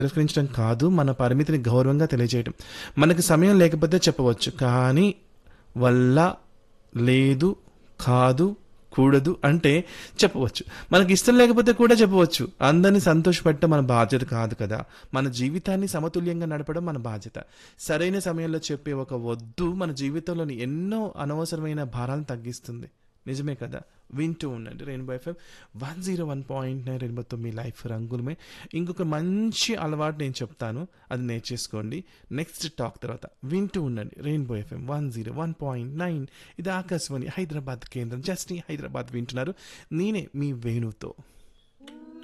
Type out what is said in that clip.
తిరస్కరించడం కాదు మన పరిమితిని గౌరవంగా తెలియజేయడం మనకి సమయం లేకపోతే చెప్పవచ్చు కానీ వల్ల లేదు కాదు కూడదు అంటే చెప్పవచ్చు మనకి ఇష్టం లేకపోతే కూడా చెప్పవచ్చు అందరినీ సంతోషపెట్టడం మన బాధ్యత కాదు కదా మన జీవితాన్ని సమతుల్యంగా నడపడం మన బాధ్యత సరైన సమయంలో చెప్పే ఒక వద్దు మన జీవితంలోని ఎన్నో అనవసరమైన భారాలను తగ్గిస్తుంది నిజమే కదా వింటూ ఉండండి rainbow FM one zero one point nine రెయిన్బోతో మీ లైఫ్ రంగులమే ఇంకొక మంచి అలవాటు నేను చెప్తాను అది నేర్చేసుకోండి నెక్స్ట్ టాక్ తర్వాత వింటూ ఉండండి rainbow FM one zero one point nine ఇది ఆకాశవాణి హైదరాబాద్ కేంద్రం జస్ట్ హైదరాబాద్ వింటున్నారు నేనే మీ వేణుతో